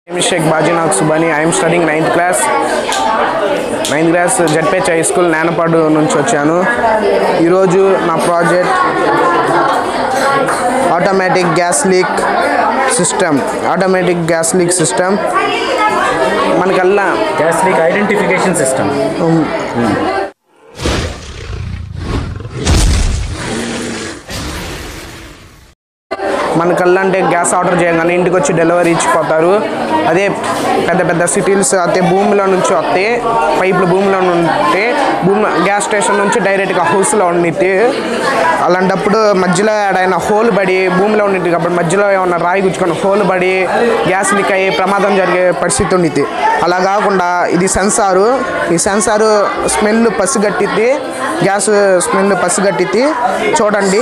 name is Sheikh Bajinaak Subani. I am studying ninth class. Ninth class ZPH high school Nanapadu నుంచి వచ్చాను ఈరోజు నా project automatic gas leak system automatic gas leak system మనకల్లా gas leak identification system మనకల్లా అంటే gas order చేయగానే ఇంటికి వచ్చి డెలివరీ ఇచ్చిపోతారు అదే పెద్ద పెద్ద సిటీస్ అయితే భూమిలో నుంచి వస్తే పైపులు భూమిలో ఉంటే భూమి గ్యాస్ స్టేషన్ నుంచి డైరెక్ట్గా హౌస్లో ఉండితే అలాంటప్పుడు మధ్యలో ఏడైనా హోల్ పడి భూమిలో ఉండిద్ది కాబట్టి మధ్యలో ఏమన్నా రాయి గుచ్చుకొని హోల్ పడి గ్యాస్ లీక్ అయ్యి ప్రమాదం జరిగే పరిస్థితి ఉండిద్ది అలా కాకుండా ఇది సెన్సారు ఈ సెన్సారు స్మెల్ పసిగట్టిద్ది గ్యాస్ స్మెల్ పసిగట్టిద్ది చూడండి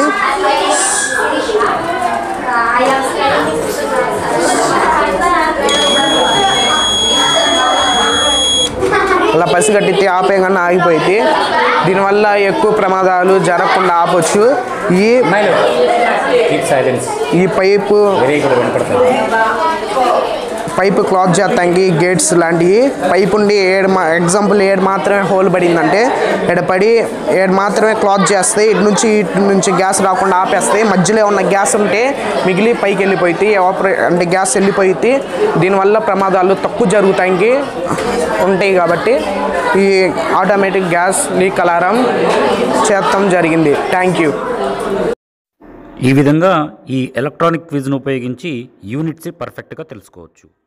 అలా పసిగట్టితే ఆపేయగానే ఆగిపోయింది దీనివల్ల ఎక్కువ ప్రమాదాలు జరగకుండా ఆపొచ్చు ఈ కీప్ సైలెన్స్ ఈ పైపు వెరీ గుడ్ వినపడుతుంది పైపు క్లాత్ చేస్తానికి గేట్స్ లాంటివి పైప్ ఉండి ఏడు మా ఎగ్జాంపుల్ ఏడు మాత్రమే హోల్ పడిందంటే ఇక్కడ పడి ఏడు మాత్రమే క్లాత్ చేస్తాయి ఇటు నుంచి ఇటు నుంచి గ్యాస్ రాకుండా ఆపేస్తాయి మధ్యలో ఉన్న గ్యాస్ ఉంటే మిగిలి పైకి వెళ్ళిపోయి ఆపరే అంటే గ్యాస్ వెళ్ళిపోయి దీనివల్ల ప్రమాదాలు తక్కువ జరుగుతానికి ఉంటాయి కాబట్టి ఈ ఆటోమేటిక్ గ్యాస్ లీక్ అలారం చేస్తాం జరిగింది థ్యాంక్ యూ ఈ విధంగా ఈ ఎలక్ట్రానిక్ క్విజ్ను ఉపయోగించి యూనిట్స్ పర్ఫెక్ట్గా తెలుసుకోవచ్చు